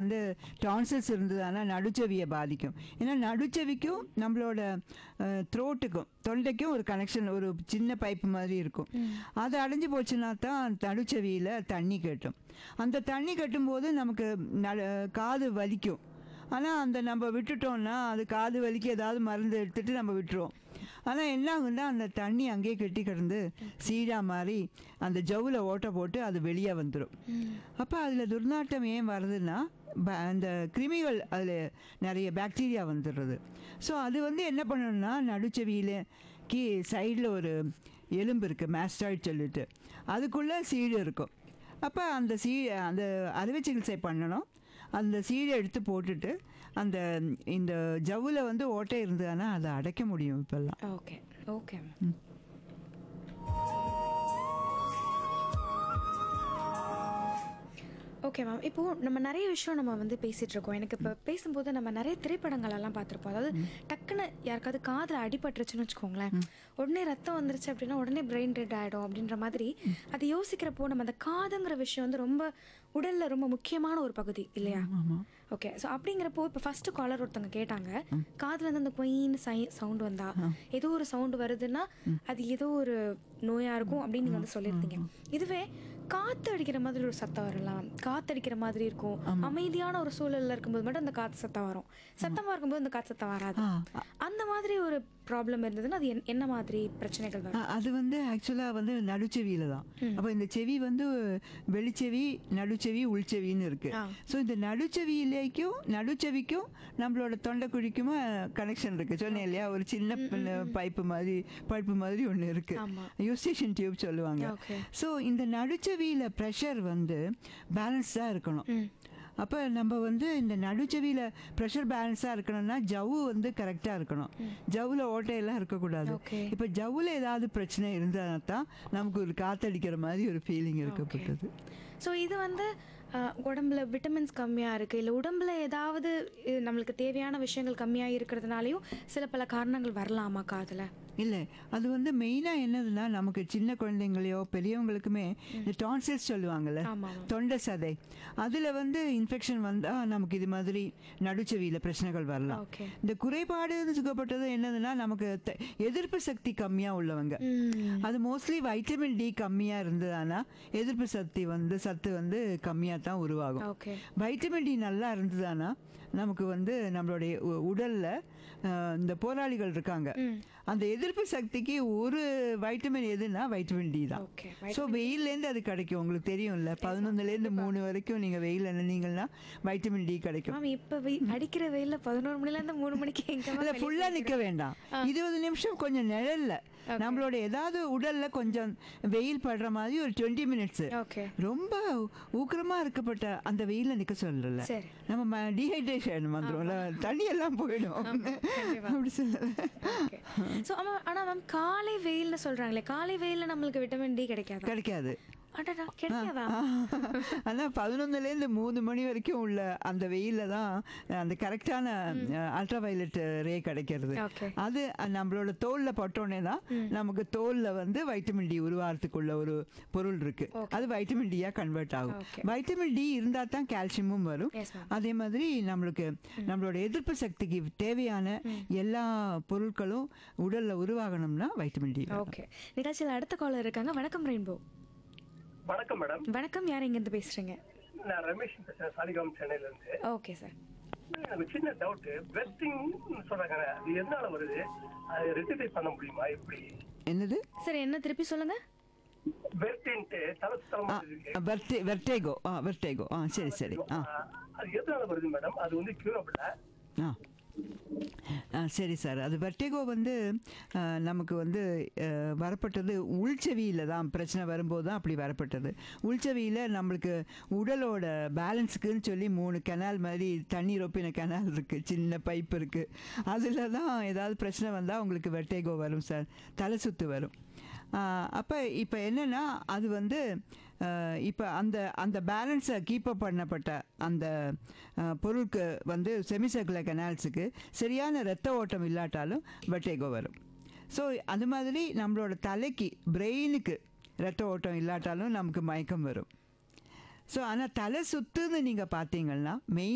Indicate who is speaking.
Speaker 1: வந்து டான்சல்ஸ் இருந்ததுன்னா நடுச்செவியை பாதிக்கும் ஏன்னா நடுச்செவிக்கும் நம்மளோட த்ரோட்டுக்கும் தொண்டைக்கும் ஒரு கனெக்ஷன் ஒரு சின்ன பைப்பு மாதிரி இருக்கும் அது அடைஞ்சு போச்சுன்னா தான் நடுச்செவியில் தண்ணி கட்டும் அந்த தண்ணி கட்டும்போது நமக்கு நடு காது வலிக்கும் ஆனால் அந்த நம்ம விட்டுட்டோம்னா அது காது வலிக்கு ஏதாவது மருந்து எடுத்துட்டு நம்ம விட்டுருவோம் ஆனால் என்ன ஆகுன்னா அந்த தண்ணி அங்கேயே கெட்டி கிடந்து சீடா மாதிரி அந்த ஜவ்வில் ஓட்டை போட்டு அது வெளியே வந்துடும் அப்போ அதில் துர்நாற்றம் ஏன் வருதுன்னா ப- அந்த கிருமிகள் அதில் நிறைய பாக்டீரியா வந்துடுறது ஸோ அது வந்து என்ன பண்ணணும்னா நடுச்செவியில் கீ சைடில் ஒரு எலும்பு இருக்குது மேஸ்டாய்ட் சொல்லிட்டு அதுக்குள்ளே சீடு இருக்கும் அப்போ அந்த சீ அந்த அறுவை சிகிச்சை பண்ணணும் அந்த சீடை எடுத்து போட்டுட்டு அந்த இந்த ஜவ்வில் வந்து ஓட்டை இருந்ததுன்னா அதை அடைக்க முடியும் இப்போல்லாம்
Speaker 2: okay okay ma'am okay ma'am இப்போ நம்ம நிறைய விஷயம் நம்ம வந்து பேசிட்டு இருக்கோம் எனக்கு இப்போ பேசும்போது நம்ம நிறைய திரைப்படங்கள் எல்லாம் பார்த்துருப்போம் அதாவது டக்குன்னு யாருக்காவது காதில் அடிபட்டுருச்சுன்னு வச்சுக்கோங்களேன் உடனே ரத்தம் வந்துருச்சு அப்படின்னா உடனே பிரெயின் டெட் ஆகிடும் அப்படின்ற மாதிரி அதை யோசிக்கிறப்போ நம்ம அந்த காதுங்கிற விஷயம் வந்து ரொம்ப உடல்ல ரொம்ப முக்கியமான ஒரு பகுதி இல்லையா ஓகே ஸோ அப்படிங்கிறப்போ இப்போ ஃபர்ஸ்ட் காலர் ஒருத்தவங்க கேட்டாங்க காதுல இருந்து அந்த கொயின்னு சை சவுண்ட் வந்தா ஏதோ ஒரு சவுண்ட் வருதுன்னா அது ஏதோ ஒரு நோயா இருக்கும் அப்படின்னு நீங்க வந்து சொல்லியிருந்தீங்க இதுவே காத்து அடிக்கிற மாதிரி ஒரு சத்தம் வரலாம் காத்து அடிக்கிற மாதிரி இருக்கும் அமைதியான ஒரு சூழல்ல இருக்கும்போது மட்டும் அந்த காத்து சத்தம் வரும் சத்தமா இருக்கும்போது அந்த காத்து சத்தம் வராது அந்த மாதிரி ஒரு ப்ராப்ளம் இருந்ததுன்னா அது என்- என்ன மாதிரி பிரச்சனைகள் வரும்
Speaker 1: அ- அது வந்து ஆக்சுவலாக வந்து நடுச்செவியில தான் அப்போ இந்த செவி வந்து வெளிச்செவி நடுச்செவி உள்செவின்னு இருக்கு
Speaker 2: ஆ.
Speaker 1: ஸோ இந்த நடுச்செவியிலேக்கும் நடுச்செவிக்கும் நம்மளோட தொண்டைக்குழிக்கும் கனெக்ஷன் இருக்கு சொன்னேன் இல்லையா ஒரு சின்ன பைப்பு மாதிரி பைப்பு மாதிரி ஒன்று இருக்கு
Speaker 2: ஆமா.
Speaker 1: யூஸ்டேஷன் டியூப் சொல்லுவாங்க
Speaker 2: Okay.
Speaker 1: ஸோ இந்த நடுச்செவியில ப்ரெஷர் வந்து பேலன்ஸ்டாக இருக்கணும் அப்போ நம்ம வந்து இந்த நடுச்செவியில் ப்ரெஷர் பேலன்ஸாக இருக்கணும்னா ஜவ்வு வந்து கரெக்டாக இருக்கணும் ஜவ்வில் ஓட்டையெல்லாம் இருக்கக்கூடாது
Speaker 2: Okay.
Speaker 1: இப்போ ஜவ்வில் ஏதாவது பிரச்சனை இருந்தால் தான் நமக்கு ஒரு காத்தடிக்கிற மாதிரி ஒரு ஃபீலிங் இருக்கப்பட்டது
Speaker 2: ஸோ இது வந்து அஹ், உடம்புல விட்டமின்ஸ் கம்மியாக இருக்குது இல்லை உடம்புல ஏதாவது இது நம்மளுக்கு தேவையான விஷயங்கள் கம்மியாக இருக்கிறதுனாலையும் சில பல காரணங்கள் வரலாமா காதில்
Speaker 1: இல்லை அது வந்து மெயினாக என்னதுன்னா நமக்கு சின்ன குழந்தைங்களையோ பெரியவங்களுக்குமே இந்த டான்சில்ஸ் சொல்லுவாங்கல்ல
Speaker 2: ஆமா, ஆமா.
Speaker 1: தொண்டை சதை அதில் வந்து இன்ஃபெக்ஷன் வந்தால் நமக்கு இது மாதிரி நடுச்செவியில் பிரச்சனைகள் வரலாம்
Speaker 2: Okay.
Speaker 1: இந்த குறைபாடு சுகப்பட்டது என்னதுன்னா நமக்கு த- எதிர்ப்பு சக்தி கம்மியாக உள்ளவங்க அது மோஸ்ட்லி வைட்டமின் டி கம்மியாக இருந்ததுன்னா எதிர்ப்பு சக்தி வந்து சத்து வந்து கம்மியாக தான் உருவாகும்
Speaker 2: ஓகே
Speaker 1: வைட்டமின் டி நல்லா இருந்ததுன்னா நமக்கு வந்து நம்மளுடைய உ- உடல்ல அஹ், இந்த போராளிகள் இருக்காங்க அந்த எதிர்ப்பு சக்திக்கு ஒரு வைட்டமின் எதுனா வைட்டமின் டி தான்
Speaker 2: Okay,
Speaker 1: ஸோ வெயில்லேருந்து அது கிடைக்கும் உங்களுக்கு தெரியும்ல பதினொன்னுலேருந்து மூணு வரைக்கும் நீங்கள் வெயில் நின்னீங்கன்னா வைட்டமின் டி கிடைக்கும்
Speaker 2: மேம் இப்போ வெய் அடிக்கிற வெயிலில் பதினோரு மணிலேருந்து மூணு மணிக்கு எங்கே
Speaker 1: இல்ல ஃபுல்லா நிக்க வேண்டாம் இருபது நிமிஷம் கொஞ்சம் நிழல்ல நம்மளோட ஏதாவது உடல்ல கொஞ்சம் வெயில் படுற மாதிரி ஒரு டுவெண்ட்டி மினிட்ஸ்
Speaker 2: ஓகே
Speaker 1: ரொம்ப ஊக்கரமா இருக்கப்பட்ட அந்த வெயில்ல நிக்க சொல்லல
Speaker 2: சரி.
Speaker 1: நம்ம டீஹைட்ரேஷன் வந்துரும்ல தண்ணி எல்லாம் போயிடும்
Speaker 2: கண்டிப்பா.
Speaker 1: அப்படி சொல்லல
Speaker 2: ஓகே ஸோ ஆமாம் ஆனால் மேம் காலை வெயில்னு சொல்கிறாங்களே காலை வெயிலில் நம்மளுக்கு விட்டமின் டி கிடைக்காதா
Speaker 1: கிடைக்காது
Speaker 2: அடடா கிடைக்காதா
Speaker 1: ஆனால் பதினொன்னுலேருந்து மூணு மணி வரைக்கும் உள்ள அந்த வெயிலில் தான் அந்த கரெக்டான அல்ட்ரா வயலட் ரே கிடைக்கிறது
Speaker 2: Okay.
Speaker 1: அது நம்மளோட தோலில் பட்டோன்னே தான் நமக்கு தோலில் வந்து வைட்டமின் டி உருவாகிறதுக்குள்ள ஒரு பொருள் இருக்கு அது வைட்டமின் டியாக கன்வெர்ட் ஆகும்
Speaker 2: Okay.
Speaker 1: வைட்டமின் டி இருந்தால் தான் கால்சியமும் வரும்
Speaker 2: Yes, ma'am.
Speaker 1: அதே மாதிரி நம்மளுக்கு நம்மளோட எதிர்ப்பு சக்திக்கு தேவையான எல்லா பொருட்களும் உடல்ல உருவாகணும்னா வைட்டமின் டி
Speaker 2: ஓகே நிகழ்ச்சியில் அடுத்த காலர் இருக்காங்க வணக்கம் ரெயின்போ
Speaker 3: வணக்கம் மேடம்
Speaker 2: வணக்கம் யார் இங்கேருந்து பேசுகிறீங்க
Speaker 3: நான் ரமேஷ் பேசுறேன் சாலிகாம் சென்னையில இருந்து
Speaker 2: ஓகே சார்
Speaker 3: எனக்கு சின்ன டவுட் வெஸ்டிங் சொல்றாங்க அது எதனால வருது அது ரெட்டிஃபை பண்ண முடியுமா எப்படி
Speaker 1: என்னது
Speaker 2: சார் என்ன திருப்பி சொல்லுங்க
Speaker 3: வெர்டின்ட்டு தலை சுத்தமா இருக்கு
Speaker 1: வெர்டே வெர்டேகோ ஆ வெர்டேகோ ஆ சரி சரி ஆ
Speaker 3: அது எதனால வருது மேடம் அது வந்து கியூரபிள்
Speaker 1: ஆ ஆ சரி சார் அது வெர்டிகோ வந்து ஆ, நமக்கு வந்து ஆ, வரப்பட்டது உள்செவியில் தான் பிரச்சனை வரும்போது தான் அப்படி வரப்பட்டது உள்செவியில் நம்மளுக்கு உடலோட பேலன்ஸுக்குன்னு சொல்லி மூணு கெனால் மாதிரி தண்ணி ரொப்பின கெனால் இருக்குது சின்ன பைப் இருக்குது அதில் தான் ஏதாவது பிரச்சனை வந்தால் உங்களுக்கு வெர்டேகோ வரும் சார் தலை சுத்து வரும் அப்போ இப்போ என்னென்னா அது வந்து இப்போ அந்த அந்த பேலன்ஸை கீப் அப் பண்ணப்பட்ட அந்த அஹ், பொருளுக்கு வந்து செமிசர்க்குலர் கெனால்ஸுக்கு சரியான இரத்த ஓட்டம் இல்லாட்டாலும் வெட்டேகோ வரும் ஸோ அது மாதிரி நம்மளோட தலைக்கு பிரெயினுக்கு இரத்த ஓட்டம் இல்லாட்டாலும் நமக்கு மயக்கம் வரும் ஸோ ஆனால் தலை சுத்துன்னு நீங்கள் பார்த்தீங்கன்னா மெயின்